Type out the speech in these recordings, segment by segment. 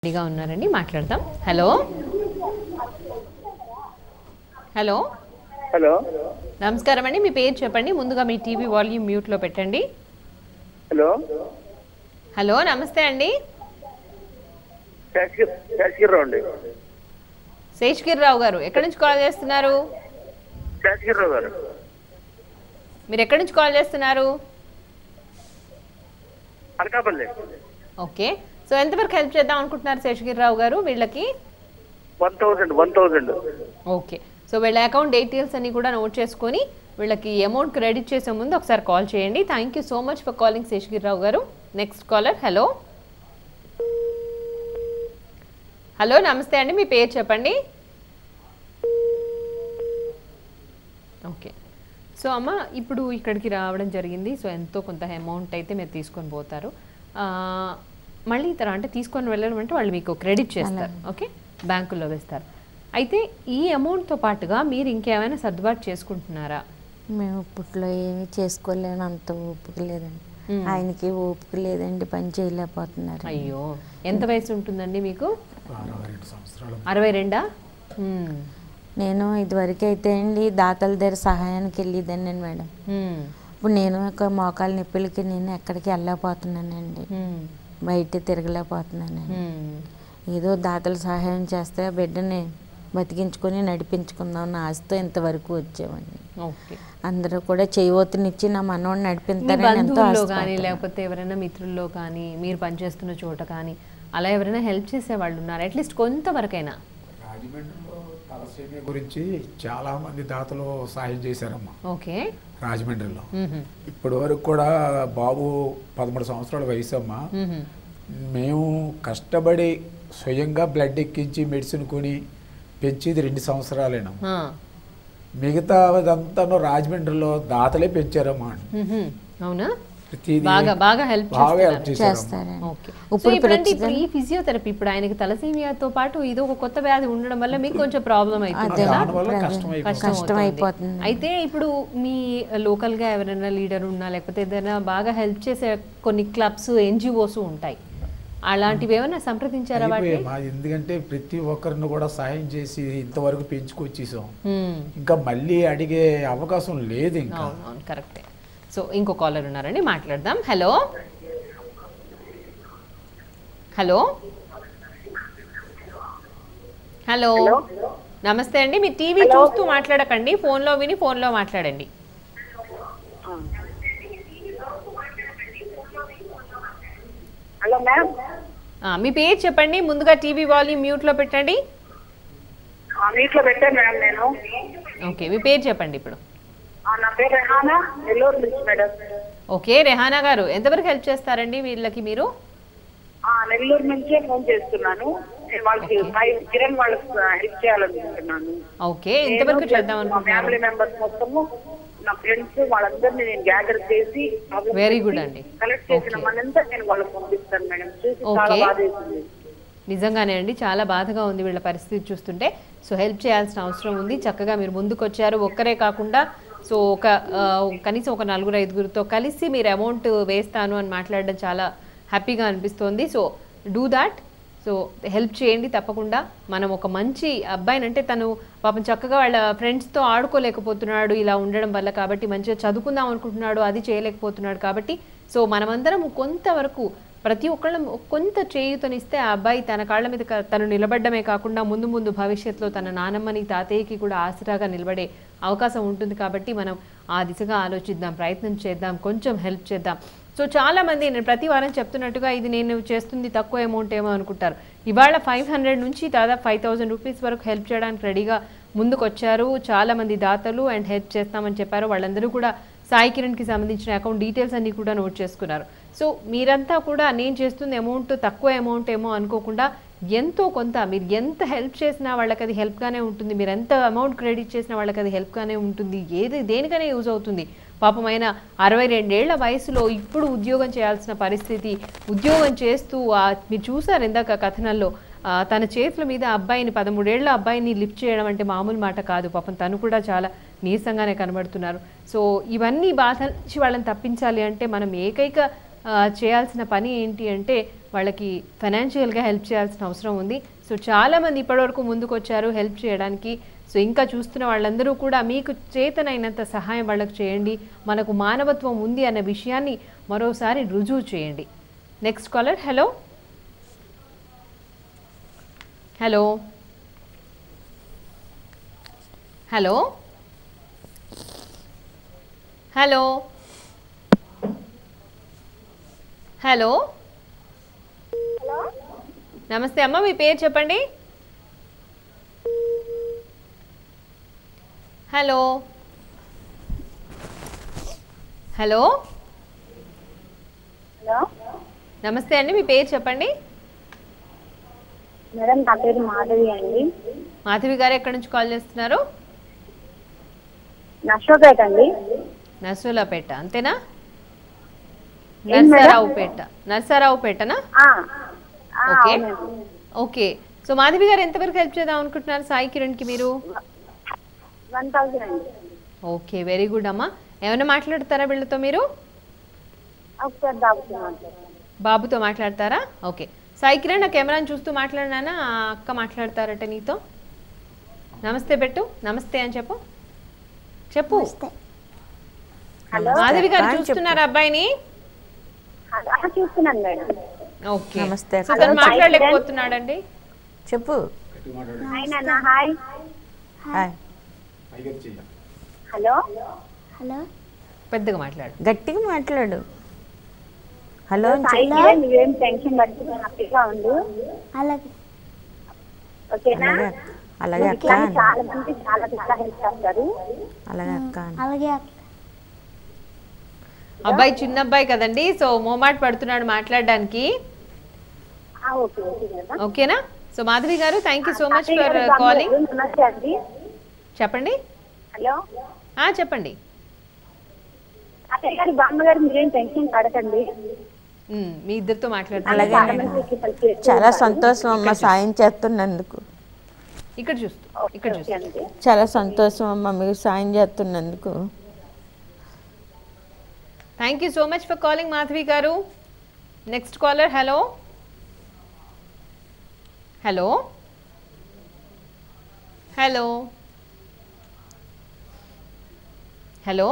రెడీగా ఉన్నారండి మాట్లాడదాం హలో హలో హలో నమస్కారం అండి మీ పేరు చెప్పండి ముందుగా మీ టీవీ వాల్యూమ్ మ్యూట్లో పెట్టండి హలో హలో నమస్తే అండి శేషగిరిరావు అండి శేషగిరిరావు గారు ఎక్కడి నుంచి కాల్ చేస్తున్నారు శేషగిరిరావు గారు మీరు ఎక్కడి నుంచి కాల్ చేస్తున్నారు అనకాపల్లి ఓకే సో ఎంతవరకు హెల్ప్ చేద్దాం అనుకుంటున్నారు శేషగిరిరావు గారు వీళ్ళకి one thousand one thousand okay so వీళ్ళ అకౌంట్ డీటెయిల్స్ అన్ని కూడా నోట్ చేసుకొని వీళ్ళకి అమౌంట్ క్రెడిట్ చేసే ముందు ఒకసారి కాల్ చేయండి thank you so much for calling Seshagiri Rao గారు నెక్స్ట్ కాలర్ హలో హలో నమస్తే అండి మీ పేరు చెప్పండి ఓకే సో అమ్మ ఇప్పుడు ఇక్కడికి రావడం జరిగింది సో ఎంతో కొంత అమౌంట్ అయితే మీరు తీసుకొని పోతారు ఆ, మళ్ళీ ఇతర అంటే తీసుకొని వెళ్ళడం అంటే వాళ్ళు మీకు క్రెడిట్ చేస్తారు ఓకే బ్యాంకుల్లో వేస్తారు అయితే ఈ అమౌంట్తో పాటుగా మీరు ఇంకేమైనా సర్దుబాటు చేసుకుంటున్నారా మేము ఇప్పట్లో ఏమీ చేసుకోలేని అంత ఓపిక లేదండి ఆయనకి ఓపిక లేదండి పని చేయలేకపోతున్నారు అయ్యో ఎంత వయసు ఉంటుందండి మీకు అరవై రెండు సంవత్సరాలు అరవై రెండా మ్మ్. నేను ఇదివరకు అయితే అండి దాతల దగ్గర సహాయానికి వెళ్ళేదాన్ని మేడం మ్మ్. ఇప్పుడు నేను ఒక మోకాల నొప్పులకి నేను ఎక్కడికి వెళ్ళలేకపోతున్నానండి మ్మ్. బయట తిరగలేకపోతున్నానండి మ్మ్. ఏదో దాతలు సహాయం చేస్తే ఆ బిడ్డని బతికించుకొని నడిపించుకుందాం అన్న ఆశతో ఇంతవరకు వచ్చామండి ఓకే అందరూ కూడా చేయవతనిచ్చి నా మనోడిని మీ నడిపిస్తారని ఎంతో బంధువుల్లో కానీ ఆశపడ్డాను. లేకపోతే ఎవరైనా మిత్రుల్లో కానీ మీరు పనిచేస్తున్న చోట కానీ అలా ఎవరైనా హెల్ప్ చేసే వాళ్ళు ఉన్నారు అట్లీస్ట్ కొంతవరకైనా రాజమండ్రిలో తలసేమియా గురించి చాలా మంది దాతలు సాయం చేశారమ్మా ఓకే రాజమండ్రిలో మ్మ్హ. ఇప్పటి వరకు కూడా బాబు పదమూడు సంవత్సరాల వయసు అమ్మా మ్మ్హ. మేము కష్టపడి స్వయంగా బ్లడ్ ఎక్కించి మెడిసిన్ కొని పెంచేది రెండు సంవత్సరాలేనా ఆ. మిగతా అదంతాను రాజమండ్రిలో దాతలే పెంచారమ్మా మ్మ్హ. అవునా ప్రతిదీ బాగా బాగా హెల్ప్ బాగా హెల్ప్ చేశారమ్మా చేస్తారండి ఓకే సో ఇప్పుడు ఇప్పుడు అంటే ఇప్పుడు ప్రస్తుతం- ఈ ఫిజియోథెరపీ ఇప్పుడు ఆయనకి తలసీమియాతో పాటు ఇది ఒక కొత్త వ్యాధి ఉండడం వల్ల మీకు కొంచెం ప్రాబ్లం అవుతుంది అదే. కదా దానివల్ల అదే. కష్టం అయిపోతుంది కష్టం కష్టం అవుతుంది. అయిపోతుంది. అయితే ఇప్పుడు మీ లోకల్ గా ఎవరైనా లీడర్ ఉన్నా లేకపోతే ఏదైనా బాగా హెల్ప్ చేసే కొన్ని క్లబ్స్ ఎన్జిఓస్ ఉంటాయి అలాంటివి ఏమైనా సంప్రదించారా వాటిని అయిపోయాయి. మాది ఎందుకంటే ప్రతి ఒక్కరిని కూడా సాయం చేసి ఇంతవరకు పెంచుకొచ్చేసాం మ్మ్. ఇంకా మళ్ళీ అడిగే అవకాశం లేదు ఇంకా అవును అవును కరెక్టే సో ఇంకో కాలర్ ఉన్నారండి మాట్లాడదాం హలో హలో హలో నమస్తే అండి మీ టీవీ చూస్తూ మాట్లాడకండి ఫోన్లో విని ఫోన్లో మాట్లాడండి హలో మ్యామ్ ఆ, మీ పేరు చెప్పండి ముందుగా టీవీ వాల్యూమ్ మ్యూట్లో పెట్టండి మీట్లో పెట్టాను మేడం నేను ఓకే మీ పేరు చెప్పండి ఇప్పుడు ఆ, నా పేరు రెహానా నెల్లూరు నుంచి మేడం ఓకే రెహానా గారు ఎంతవరకు హెల్ప్ చేస్తారండి వీళ్ళకి మీరు ఆ, నెల్లూరు నుంచే ఫోన్ చేస్తున్నాను నేను వాళ్ళకి సాయి కిరణ్ వాళ్ళకి హెల్ప్ చేయాలనుకుంటున్నాను ఓకే ఎంతవరకు చేద్దాం మా అనుకుంటున్నారు ఫ్యామిలీ మెంబర్స్ మొత్తము నా ఫ్రెండ్స్ వాళ్ళందరినీ నేను గ్యాదర్ చేసి Very good అండి. కలెక్ట్ చేసిన మనంతా నేను వాళ్ళకి పంపిస్తాను మేడం చూసి చాలా Okay. బాధ వేసింది నిజంగానే అండి చాలా బాధగా ఉంది వీళ్ళ పరిస్థితి చూస్తుంటే సో హెల్ప్ చేయాల్సిన అవసరం ఉంది చక్కగా మీరు ముందుకు వచ్చారు ఒక్కరే కాకుండా సో ఒక ఆ, కనీసం ఒక నలుగురు ఐదుగురితో కలిసి మీరు అమౌంట్ వేస్తాను అని మాట్లాడడం చాలా హ్యాపీగా అనిపిస్తోంది so do that so help చేయండి తప్పకుండా మనం ఒక మంచి అబ్బాయిని అంటే తను పాపం చక్కగా వాళ్ళ ఫ్రెండ్స్తో ఆడుకోలేకపోతున్నాడు ఇలా ఉండడం వల్ల కాబట్టి మంచిగా చదువుకుందాం అనుకుంటున్నాడు అది చేయలేకపోతున్నాడు కాబట్టి సో మనమందరం కొంతవరకు ప్రతి ఒక్కళ్ళం కొంత చేయూతనిస్తే ఆ అబ్బాయి తన కాళ్ళ మీద క- తను నిలబడమే కాకుండా ముందు ముందు భవిష్యత్తులో తన నానమ్మని తాతయ్యకి కూడా ఆసరాగా నిలబడే అవకాశం ఉంటుంది కాబట్టి మనం ఆ దిశగా ఆలోచిద్దాం ప్రయత్నం చేద్దాం కొంచెం హెల్ప్ చేద్దాం సో చాలా మంది నేను ప్రతి వారం చెప్తున్నట్టుగా ఇది నేను చేస్తుంది తక్కువ అమౌంట్ ఏమో అనుకుంటారు ఇవాళ ఫైవ్ హండ్రెడ్ నుంచి దాదాపు ఫైవ్ థౌసండ్ రూపీస్ వరకు హెల్ప్ చేయడానికి రెడీగా ముందుకు వచ్చారు చాలా మంది దాతలు అండ్ హెల్ప్ చేస్తామని చెప్పారు వాళ్ళందరూ కూడా సాయి కిరణ్కి సంబంధించిన అకౌంట్ డీటెయిల్స్ అన్ని కూడా నోట్ చేసుకున్నారు సో మీరంతా కూడా నేను చేస్తుంది అమౌంట్ తక్కువ అమౌంట్ ఏమో అనుకోకుండా ఎంతో కొంత మీరు ఎంత హెల్ప్ చేసినా వాళ్ళకి అది హెల్ప్గానే ఉంటుంది మీరు ఎంత అమౌంట్ క్రెడిట్ చేసినా వాళ్ళకి అది హెల్ప్గానే ఉంటుంది ఏది దేనికైనా యూజ్ అవుతుంది పాపమైన అరవై రెండేళ్ల వయసులో ఇప్పుడు ఉద్యోగం చేయాల్సిన పరిస్థితి ఉద్యోగం చేస్తూ ఆ మీరు చూసారు ఇందాక కథనంలో ఆ, తన చేతుల మీద అబ్బాయిని పదమూడేళ్ల అబ్బాయిని లిఫ్ట్ చేయడం అంటే మామూలు మాట కాదు పాపం తను కూడా చాలా నీరసంగానే కనబడుతున్నారు సో ఇవన్నీ బాధ నుంచి వాళ్ళని తప్పించాలి అంటే మనం ఏకైక ఆ, చేయాల్సిన పని ఏంటి అంటే వాళ్ళకి ఫైనాన్షియల్గా హెల్ప్ చేయాల్సిన అవసరం ఉంది సో చాలామంది ఇప్పటివరకు ముందుకు వచ్చారు హెల్ప్ చేయడానికి సో ఇంకా చూస్తున్న వాళ్ళందరూ కూడా మీకు చేతనైనంత సహాయం వాళ్ళకి చేయండి మనకు మానవత్వం ఉంది అన్న విషయాన్ని మరోసారి రుజువు చేయండి next caller hello hello hello hello hello నమస్తే అమ్మ మీ పేరు చెప్పండి హలో హలో హలో నమస్తే అండి మీ పేరు చెప్పండి మేడం నా పేరు మాధవి అండి మాధవి గారు ఎక్కడి నుంచి కాల్ చేస్తున్నారు నష్టపేట అండి నర్సులాపేట అంతేనా ఏం మేడం? నర్సారావుపేట నర్సారావుపేటనా ఆ, ఆ, ఓకే అవునండి. ఓకే సో మాధవి గారు ఎంతవరకు హెల్ప్ చేద్దాం అనుకుంటున్నారు సాయి కిరణ్కి మీరు వన్ థౌసండ్ అండి ఓకే వెరీ గుడ్ అమ్మా ఏమైనా మాట్లాడతారా వీళ్ళతో మీరు ఒకసారి దాగుతున్నాను బాబుతో మాట్లాడతారా ఓకే సాయి కిరణ్ నా కెమెరాని చూస్తూ మాట్లాడినానా ఆ అక్క మాట్లాడతారట నీతో నమస్తే పెట్టు నమస్తే అని చెప్పు చెప్పు హలో మాధవి గారు చూస్తున్నారా అబ్బాయిని ఆ, చూస్తున్నాను మేడం ఓకే నమస్తే సో తను మాట్లాడలేకపోతున్నాడండి చెప్పు హాయ్ నాన్న హాయ్ హాయ్ హలో హలో పెద్దగా మాట్లాడు గట్టిగా మాట్లాడు హలో అని సాయి చెప్పు. కిరణ్ నువ్వేం టెన్షన్ పడుతుంది హ్యాపీగా ఉండు అలాగే ఓకేనా అలాగే అలాగే నువ్వు అక్క ఇట్లాంటి అను. చాలా మంది చాలా చాలా హెల్ప్ చేస్తారు అలాగే అక్క అను. అలాగే అక్క. అబ్బాయి చిన్న అబ్బాయి కదండి సో మోమాట పడుతున్నాడు మాట్లాడడానికి ఆ, ఓకే ఓకే కదా ఓకేనా సో మాధవి గారు థ్యాంక్ యూ సో మచ్ తాతయ్య ఫర్ గారు కాలింగ్ బాగున్నారు? నమస్తే అండి చెప్పండి హలో ఆ చెప్పండి అత్తయ్య గారు బామ్మగారు మీరేం టెన్షన్ పడకండి ఉమ్, మీ ఇద్దరితో మాట్లాడుతున్నా అలాగే చాలా మందికి help చేస్తూ చాలా ఉంటారు. సంతోషం అమ్మ సాయం చేస్తున్నందుకు ఇక్కడ చూస్తూ ఇక్కడ ఓకే చూస్తూ అండి చాలా సంతోషం అమ్మ మీకు సాయం చేస్తున్నందుకు thank you so much for calling Madhavi గారు next caller hello hello hello hello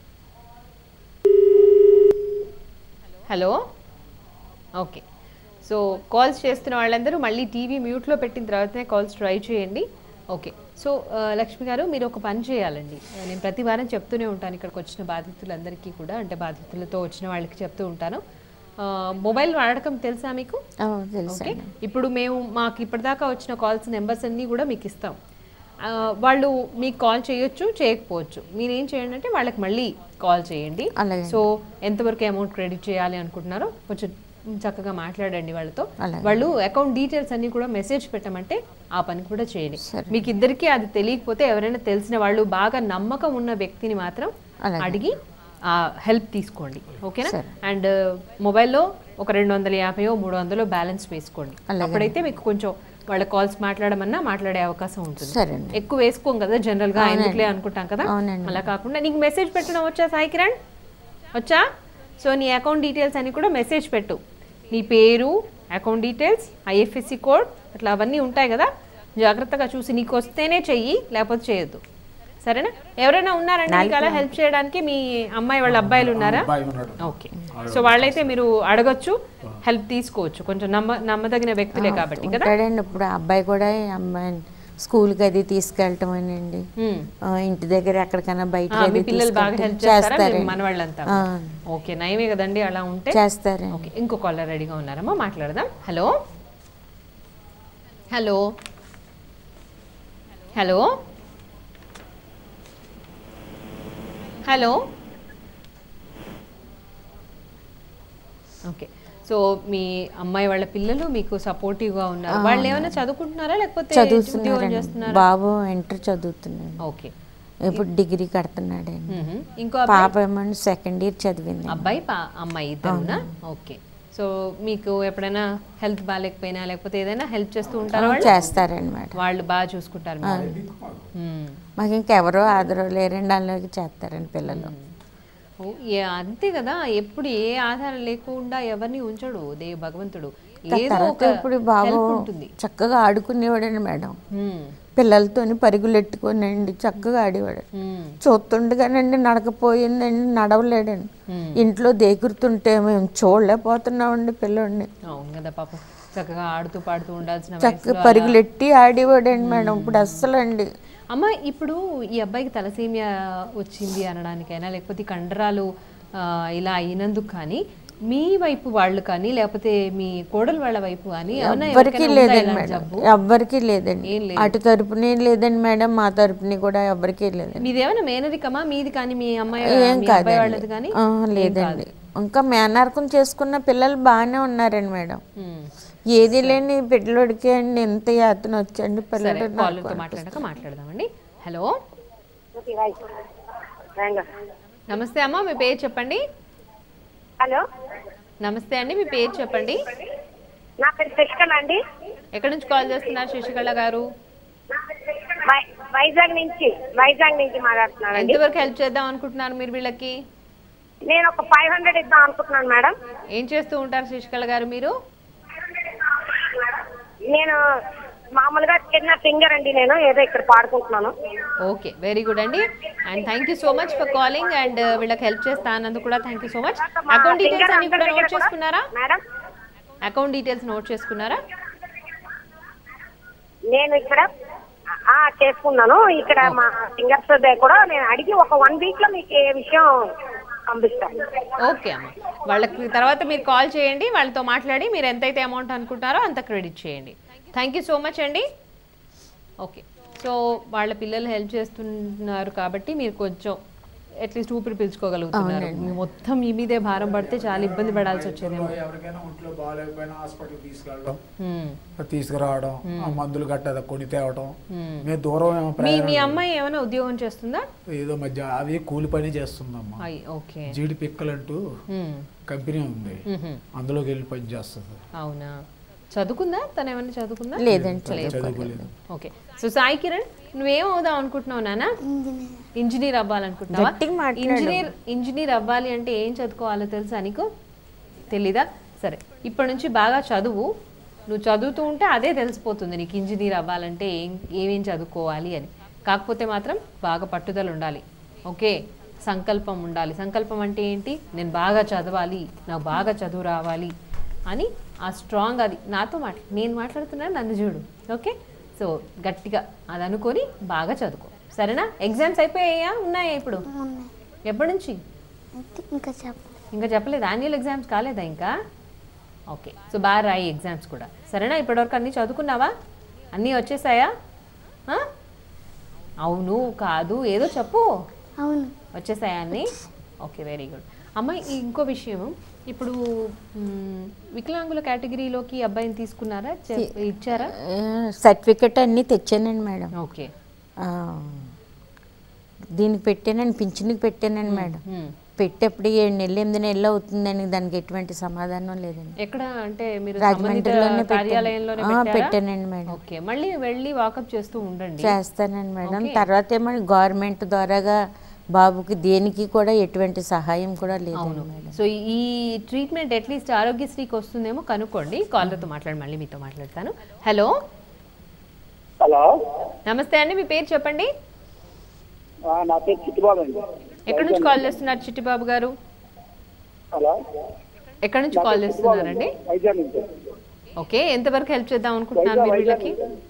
hello okay so calls చేస్తున్న వాళ్ళందరూ మళ్ళీ టీవీ మ్యూట్లో పెట్టిన తర్వాతనే కాల్స్ ట్రై చేయండి ఓకే సో ఆ, లక్ష్మి గారు మీరు ఒక పని చేయాలండి నేను ప్రతి వారం చెప్తూనే ఉంటాను ఇక్కడికి వచ్చిన బాధితులందరికీ కూడా అంటే బాధితులతో వచ్చిన వాళ్ళకి చెప్తూ ఉంటాను ఆ, మొబైల్ వాడకం తెలుసా మీకు ఓ, తెలుసా ఓకే ఇప్పుడు మేము మాకు ఇప్పటిదాకా వచ్చిన కాల్స్ నెంబర్స్ అన్నీ కూడా మీకు ఇస్తాం ఆ, వాళ్ళు మీకు కాల్ చేయొచ్చు చేయకపోవచ్చు మీరు ఏం చేయండి అంటే వాళ్ళకి మళ్ళీ కాల్ చేయండి అలాగే. సో ఎంతవరకు అమౌంట్ క్రెడిట్ చేయాలి అనుకుంటున్నారో కొంచెం చక్కగా మాట్లాడండి వాళ్ళతో అలాగే. వాళ్ళు అకౌంట్ డీటెయిల్స్ అన్ని కూడా మెసేజ్ పెట్టమంటే ఆ పని కూడా చేయండి సరే. మీకు ఇద్దరికి అది తెలియకపోతే ఎవరైనా తెలిసిన వాళ్ళు బాగా నమ్మకం ఉన్న వ్యక్తిని మాత్రం అలాగే. అడిగి ఆ హెల్ప్ తీసుకోండి ఓకేనా సరే. అండ్ మొబైల్లో ఒక రెండు వందల యాభైయో మూడు వందలో బ్యాలెన్స్ వేసుకోండి అలాగే. అప్పుడైతే మీకు కొంచెం వాళ్ళ కాల్స్ మాట్లాడమన్నా మాట్లాడే అవకాశం ఉంటుంది సరే అండి. ఎక్కువ వేసుకోం కదా జనరల్ గా ఎందుకులే అనుకుంటాం కదా అవునండి. అలా కాకుండా నీకు మెసేజ్ పెట్టడం వచ్చా సాయి కిరణ్ వచ్చా సో నీ అకౌంట్ డీటెయిల్స్ అని కూడా మెసేజ్ పెట్టు నీ పేరు అకౌంట్ డీటెయిల్స్ ఐఎఫ్ఎస్సి కోడ్ అట్లా అవన్నీ ఉంటాయి కదా జాగ్రత్తగా చూసి నీకు వస్తేనే చెయ్యి లేకపోతే చేయొద్దు సరేనా ఎవరైనా ఉన్నారండి నీకు అలా హెల్ప్ చేయడానికి మీ అమ్మాయి వాళ్ళ అబ్బాయిలు ఉన్నారా అబ్బాయి ఉన్నాడు ఓకే సో వాళ్ళైతే మీరు అడగొచ్చు హెల్ప్ తీసుకోవచ్చు కొంచెం నమ్మ నమ్మదగిన వ్యక్తులే కాబట్టి కదా ఉంటాడండి ఇప్పుడు ఆ అబ్బాయి కూడా ఈ అమ్మాయి స్కూల్కి అది తీసుకెళ్ళటం అండి మ్మ్. ఇంటి దగ్గర ఎక్కడికైనా బయట ఆ, మీ పిల్లలు బాగా హెల్ప్ చేస్తారా మీ మనవాళ్ళంతా ఆ. ఓకే నయమే కదండి అలా ఉంటే చేస్తారండి ఓకే ఇంకో కాలర్ రెడీగా ఉన్నారమ్మా మాట్లాడదాం hello hello hello hello okay so మీ అమ్మాయి వాళ్ళ పిల్లలు మీకు సపోర్టివ్ గా ఉన్నారు వాళ్ళు ఏమైనా చదువుకుంటున్నారా లేకపోతే ఉద్యోగం చదువుతున్నారండి చేస్తున్నారా బాబు ఇంటర్ చదువుతున్నాడు ఓకే ఇప్పుడు డిగ్రీ కడుతున్నాడండి మ్మ్. ఇంకో అబ్బాయి పాప ఏమో సెకండ్ ఇయర్ చదివింది అబ్బాయి పా- అమ్మాయి ఇద్దరునా ఓకే సో మీకు ఎప్పుడైనా హెల్త్ బాగాలేకపోయినా లేకపోతే ఏదైనా హెల్ప్ చేస్తూ ఉంటారా వాళ్ళు చేస్తారండి మేడం వాళ్ళు బాగా చూసుకుంటారు మిమ్మల్ని. మ్మ్. మాకు ఇంకెవరో ఆదరో లేరండి అలాగే చేస్తారండి పిల్లలు ఓ, ఏ- అంతే కదా ఎప్పుడు ఏ ఆధారం లేకుండా ఎవరిని ఉంచడు దే భగవంతుడు ఏదో తర్వాత ఒక ఇప్పుడు బాబు help ఉంటుంది చక్కగా ఆడుకునేవాడండి మేడం ఉమ్, పిల్లలతోని పరుగులెట్టుకోనండి చక్కగా ఆడేవాడు ఉమ్, చూస్తుండగానండి నడకపోయిందండి నడవలేడండి ఉమ్. ఇంట్లో దేకురుతుంటే మేము చూడలేకపోతున్నామండి పిల్లోడిని అవును కదా పాపం చక్కగా ఆడుతూ పాడుతూ ఉండాల్సిన చక్కగా వయసులో అలా- పరుగులెట్టి ఆడేవాడండి మేడం ఇప్పుడు అస్సలు అండి అమ్మ ఇప్పుడు ఈ అబ్బాయికి తలసేమియా వచ్చింది అనడానికైనా లేకపోతే ఈ కండరాలు ఆ, ఇలా అయినందుకు కానీ మీ వైపు వాళ్ళు కానీ లేకపోతే మీ కోడలు వాళ్ళ వైపు కానీ ఏమన్నా ఎవ్వరికి ఎవరికైనా ఉందా లేదండి ఇలాంటి మేడం జబ్బు? ఎవ్వరికి లేదండి ఏం లేదు. అటు తరపునే లేదండి మేడం మా తరపుని కూడా ఎవ్వరికి లేదండి మీదేమైనా మేనరికమా మీది కానీ మీ అమ్మాయి ఏం మీ అబ్బాయి వాళ్ళది కాదండి కానీ ఆ, ఏం లేదండి కాదు. ఇంకా మేనార్కం చేసుకున్న పిల్లలు బాగానే ఉన్నారండి మేడం ఉమ్. ఏది లేని పిల్లడికి అండి ఎంత యాతన వచ్చండి సరే పిల్లడు కాలర్తో మాట్లాడాక మాట్లాడదామండి హలో నమస్తే అమ్మ మీ పేరు చెప్పండి హలో నమస్తే అండి మీ పేరు చెప్పండి నా పేరు శశికళ అండి ఎక్కడి నుంచి కాల్ చేస్తున్నారు శశికళ గారు వై- వైజాగ్ నుంచి వైజాగ్ నుంచి మాట్లాడుతున్నానండి ఎంతవరకు హెల్ప్ చేద్దాం అనుకుంటున్నారు మీరు వీళ్ళకి నేను ఒక ఫైవ్ హండ్రెడ్ ఇద్దాం అనుకుంటున్నాను మేడం ఏం చేస్తూ ఉంటారు శశికళ గారు మీరు నేను మామూలుగా చిన్న సింగర్ అండి నేను ఏదో ఇక్కడ పాడుకుంటున్నాను ఓకే వెరీ గుడ్ అండి and thank you so much for calling and వీళ్ళకి హెల్ప్ చేస్తా అన్నందుకు కూడా థ్యాంక్ యూ సో మచ్ మా అకౌంట్ డీటెయిల్స్ singer అన్ని కూడా అందరి దగ్గర నోట్ చేసుకున్నారా మేడం అకౌంట్ డీటెయిల్స్ నోట్ చేసుకున్నారా నేను ఇక్కడ ఆ చేసుకున్నాను ఇక్కడ మా సింగర్స్ కూడా నేను అడిగి ఒక వన్ వీక్ లో మీకు ఏ విషయం పంపిస్తాను ఓకే అమ్మ వాళ్ళకి తర్వాత మీరు కాల్ చేయండి వాళ్ళతో మాట్లాడి మీరు ఎంతైతే అమౌంట్ అనుకుంటారో అంత క్రెడిట్ చేయండి థ్యాంక్ యూ సో మచ్ అండి ఓకే సో వాళ్ళ పిల్లలు హెల్ప్ చేస్తున్నారు కాబట్టి మీరు కొంచెం అట్లీస్ట్ ఊపిరి పీల్చుకోగలుగుతున్నారు మీ మొత్తం మీ మీదే భారం పడితే చాలా ఇబ్బంది పడాల్సి వచ్చేదేమో ఎవరికైనా ఒంట్లో బాగాలేకపోయినా హాస్పిటల్ తీసుకెళ్ళడం హ్మ్. తీసుకురావడం ఆ మందులు గట్ట కొని తేవడం మేము దూరం ఏమో మీ ప్రయాణం మీ అమ్మాయి ఏమైనా ఉద్యోగం చేస్తుందా ఏదో మధ్య అవి కూలి పని చేస్తుందమ్మా అయ్ ఓకే జీడి పిక్కలంటూ హ్మ్. కంపెనీ ఉంది మ్హూ. అందులోకి వెళ్ళి పని చేస్తుంది అవునా చదువుకుందా తను ఏమైనా చదువుకుందా లేదండి లేదు. చదువుకోలేదు ఓకే సో సాయి కిరణ్ నువ్వేం అవుదాం అనుకుంటున్నావు నాన్న ఇంజనీర్ అవ్వాలనుకుంటున్నావా గట్టిగా మాట్లాడు. ఇంజనీర్ ఇంజనీర్ అవ్వాలి అంటే ఏం చదువుకోవాలో తెలుసా నీకు తెలీదా సరే ఇప్పటి నుంచి బాగా చదువు నువ్వు చదువుతూ ఉంటే అదే తెలిసిపోతుంది నీకు ఇంజనీర్ అవ్వాలంటే ఏం ఏమేం చదువుకోవాలి అని కాకపోతే మాత్రం బాగా పట్టుదల ఉండాలి ఓకే సంకల్పం ఉండాలి సంకల్పం అంటే ఏంటి నేను బాగా చదవాలి నాకు బాగా చదువు రావాలి అని ఆ స్ట్రాంగ్ అది నాతో మాట్లా నేను మాట్లాడుతున్నాను నన్ను చూడు ఓకే సో గట్టిగా అది అనుకొని బాగా చదువుకో సరేనా ఎగ్జామ్స్ అయిపోయాయా ఉన్నాయా ఇప్పుడు ఉన్నాయి ఎప్పటి నుంచి అయితే ఇంకా చెప్ప ఇంకా చెప్పలేదు యాన్యువల్ ఎగ్జామ్స్ కాలేదా ఇంకా ఓకే సో బాగా రాయి ఎగ్జామ్స్ కూడా సరేనా ఇప్పటివరకు అన్నీ చదువుకున్నావా అన్నీ వచ్చేసాయా ఆ? అవును కాదు ఏదో చెప్పు అవును వచ్చేసాయా అన్నీ ఓకే వెరీ గుడ్ అమ్మాయి ఇంకో విషయం ఇప్పుడు మ్, వికలాంగుల కేటగిరీలోకి ఈ అబ్బాయిని తీసుకున్నారా చె- ఇచ్చారా సర్టిఫికెట్ అన్నీ తెచ్చానండి మేడం ఓకే ఆ, దీనికి పెట్టానండి పింఛన్కి పెట్టానండి మేడం మ్. పెట్టేప్పుడు ఏడు నెలలు ఎనిమిది నెలలు అవుతుందని దానికి ఎటువంటి సమాధానం లేదండి ఎక్కడ అంటే మీరు సంబంధిత రాజమండ్రిలోనే పెట్టాను. కార్యాలయంలోనే ఆ, పెట్టారా? పెట్టానండి మేడం. ఓకే మళ్ళీ వెళ్ళి వాకప్ చేస్తూ ఉండండి చేస్తానండి మేడం ఓకే. తర్వాత ఏమో గవర్నమెంట్ ద్వారాగా బాబుకి దేనికి కూడా ఎటువంటి సహాయం కూడా అవును లేదండి మేడం సో ఈ ట్రీట్మెంట్ అట్లీస్ట్ ఆరోగ్యశ్రీకి వస్తుందేమో కనుక్కోండి కాలర్తో మాట్లాడి మళ్ళీ మీతో మాట్లాడతాను హలో హలో నమస్తే అండి మీ పేరు చెప్పండి ఆ, నా పేరు చిట్టుబాబు అండి ఎక్కడి నుంచి కాల్ చేస్తున్నారు చిట్టిబాబు గారు హలో ఎక్కడి నుంచి కాల్ చేస్తున్నారండి వైజాగ్ నుంచి ఓకే ఎంతవరకు హెల్ప్ చేద్దాం అనుకుంటున్నారు మీరు వీళ్ళకి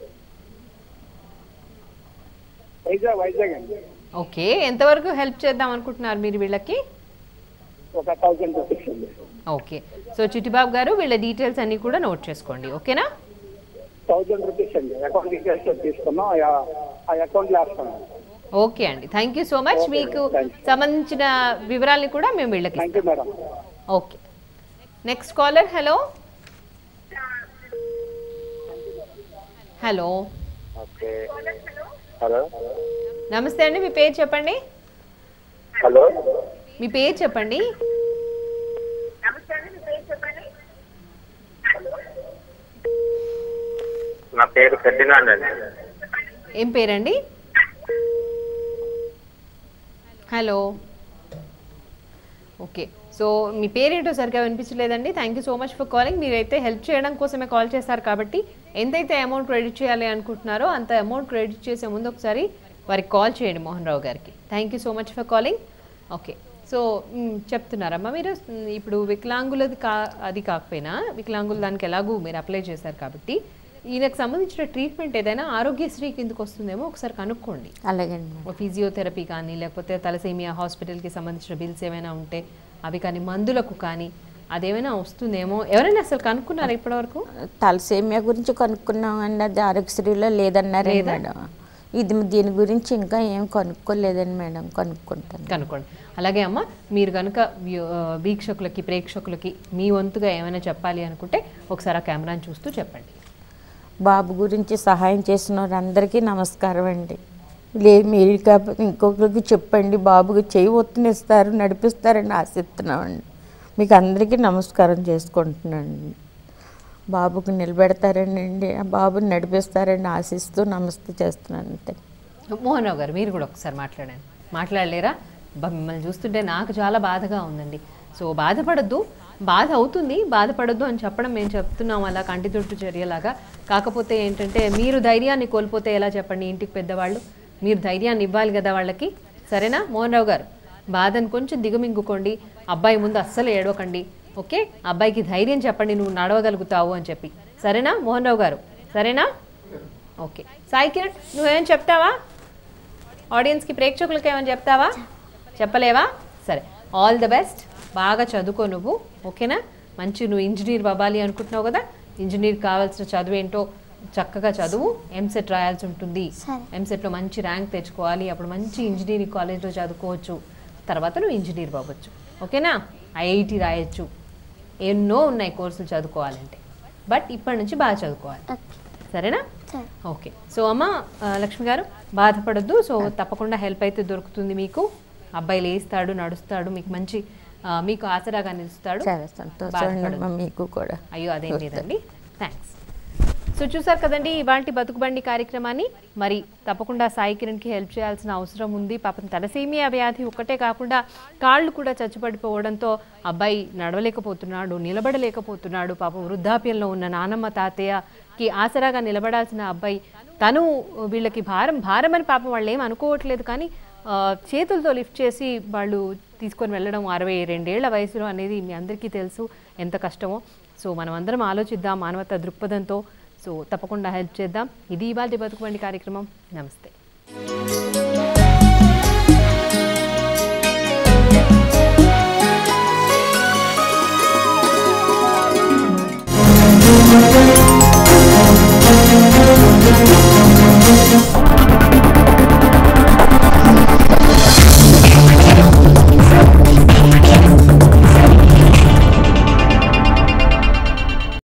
వైజాగ్ వైజాగ్ అండి ఓకే ఎంతవరకు హెల్ప్ చేద్దాం అనుకుంటున్నారు మీరు వీళ్ళకి ఒక థౌసండ్ రూపీస్ అండి ఓకే సో చిట్టిబాబు గారు వీళ్ళ డీటెయిల్స్ అన్ని కూడా నోట్ చేసుకోండి ఓకేనా థౌసండ్ రూపీస్ అండి అకౌంట్ డీటెయిల్స్ తీసుకున్నాం ఆ- ఆ అకౌంట్లో వేస్తాను ఓకే అండి thank you so much Okay, మీకు thanks. సంబంధించిన వివరాల్ని కూడా మేము వీళ్ళకి thank you madam okay next caller hello hello okay hello నమస్తే అండి మీ పేరు చెప్పండి హలో మీ పేరు చెప్పండి నా పేరు ఫెర్డినాండ్ అండి ఏం పేరండి హలో ఓకే సో మీ పేరేంటో సరిగా వినిపించలేదండి thank you so much for calling మీరైతే హెల్ప్ చేయడం కోసమే కాల్ చేశారు కాబట్టి ఎంతైతే అమౌంట్ క్రెడిట్ చేయాలి అనుకుంటున్నారో అంత అమౌంట్ క్రెడిట్ చేసే ముందు ఒకసారి వారికి కాల్ చేయండి మోహన్ రావు గారికి thank you so much for calling okay so మ్, చెప్తున్నారమ్మా మీరు మ్, ఇప్పుడు వికలాంగులది కా అది కాకపోయినా వికలాంగులు దానికి ఎలాగూ మీరు అప్లై చేశారు కాబట్టి ఈయనకు సంబంధించిన ట్రీట్మెంట్ ఏదైనా ఆరోగ్యశ్రీ కిందకు వస్తుందేమో ఒకసారి కనుక్కోండి అలాగండి మేడం ఫిజియోథెరపీ కానీ లేకపోతే తలసేమియా హాస్పిటల్కి సంబంధించిన బిల్స్ ఏమైనా ఉంటే అవి కానీ మందులకు కానీ అదేమైనా వస్తుందేమో ఎవరైనా అసలు కనుక్కున్నారా ఇప్పటివరకు తలసేమియా గురించి కనుక్కున్నామండి అది ఆరోగ్యశ్రీలో లేదన్నారే మేడం ఇది దీని గురించి ఇంకా ఏం కనుక్కోలేదండి మేడం కనుక్కుంటాను కనుక్కోండి అలాగే అమ్మ మీరు కనుక వ్యూ- ఆ, వీక్షకులకి ప్రేక్షకులకి మీ వంతుగా ఏమైనా చెప్పాలి అనుకుంటే ఒకసారి ఆ కెమెరాని చూస్తూ చెప్పండి బాబు గురించి సహాయం చేసిన వారందరికీ నమస్కారం అండి లే మీరు కాకపోతే ఇంకొకరికి చెప్పండి బాబుకి చేయి ఒత్తునిస్తారు నడిపిస్తారని ఆశిస్తున్నామండి మీకు అందరికీ నమస్కారం చేసుకుంటున్నాను బాబుకి నిలబెడతారనండి ఆ బాబుని నడిపిస్తారని ఆశిస్తూ నమస్తే చేస్తున్నాను అంతే మోహన్ రావు గారు మీరు కూడా ఒకసారి మాట్లాడండి మాట్లాడలేరా బా మిమ్మల్ని చూస్తుంటే నాకు చాలా బాధగా ఉందండి సో బాధపడద్దు బాధ అవుతుంది బాధపడద్దు అని చెప్పడం మేము చెప్తున్నాం అలా కంటి తుట్టు చర్యలాగా కాకపోతే ఏంటంటే మీరు ధైర్యాన్ని కోల్పోతే ఎలా చెప్పండి ఇంటికి పెద్దవాళ్ళు మీరు ధైర్యాన్ని ఇవ్వాలి కదా వాళ్ళకి సరేనా మోహన్ రావు గారు బాధను కొంచెం దిగమింగుకోండి అబ్బాయి ముందు అస్సలు ఏడవకండి ఓకే అబ్బాయికి ధైర్యం చెప్పండి నువ్వు నడవగలుగుతావు అని చెప్పి సరేనా మోహన్ రావు గారు సరేనా ఓకే సాయి కిరణ్ నువ్వేం చెప్తావా ఆడియన్స్కి ప్రేక్షకులకి ఏమైనా చెప్తావా చెప్పలేవా సరే ఆల్ ద బెస్ట్ బాగా చదువుకో నువ్వు ఓకేనా మంచి నువ్వు ఇంజనీర్ అవ్వాలి అనుకుంటున్నావు కదా ఇంజనీర్ కావాల్సిన చదువు ఏంటో చక్కగా చదువు ఎంసెట్ రాయాల్సి ఉంటుంది సరే. ఎంసెట్లో మంచి ర్యాంక్ తెచ్చుకోవాలి అప్పుడు మంచి ఇంజనీరింగ్ కాలేజ్లో చదువుకోవచ్చు తర్వాత నువ్వు ఇంజనీర్ అవ్వచ్చు ఓకేనా ఐఐటి రాయొచ్చు ఎన్నో ఉన్నాయి కోర్సులు చదువుకోవాలంటే బట్ ఇప్పటి నుంచి బాగా చదువుకోవాలి ఓకే సరేనా సరే ఓకే సో అమ్మ ఆ, లక్ష్మి గారు బాధపడద్దు సో తప్పకుండా హెల్ప్ అయితే దొరుకుతుంది మీకు అబ్బాయి లేస్తాడు నడుస్తాడు మీకు మంచి ఆ, మీకు ఆసరాగా నిలుస్తాడు చాలా సంతోషం బాధపడొద్దు. అండి మీకు కూడా అయ్యో అదేం లేదండి థ్యాంక్స్ సో చూసారు కదండి ఇవాంటి బతుకుబండి కార్యక్రమాన్ని మరి తప్పకుండా సాయి కిరణ్కి హెల్ప్ చేయాల్సిన అవసరం ఉంది పాపం తలసేమియా వ్యాధి ఒక్కటే కాకుండా కాళ్ళు కూడా చచ్చిపడిపోవడంతో అబ్బాయి నడవలేకపోతున్నాడు నిలబడలేకపోతున్నాడు పాపం వృద్ధాప్యంలో ఉన్న నానమ్మ తాతయ్యకి ఆసరాగా నిలబడాల్సిన అబ్బాయి తను వీళ్ళకి భారం భారం అని పాపం వాళ్ళు ఏం అనుకోవట్లేదు కానీ ఆ, చేతులతో లిఫ్ట్ చేసి వాళ్ళు తీసుకొని వెళ్ళడం అరవై రెండేళ్ల వయసులో అనేది మీ అందరికీ తెలుసు ఎంత కష్టమో సో మనం అందరం ఆలోచిద్దాం మానవతా దృక్పథంతో సో తప్పకుండా హెల్ప్ చేద్దాం ఇది ఇవాళ బతుకుబండి కార్యక్రమం నమస్తే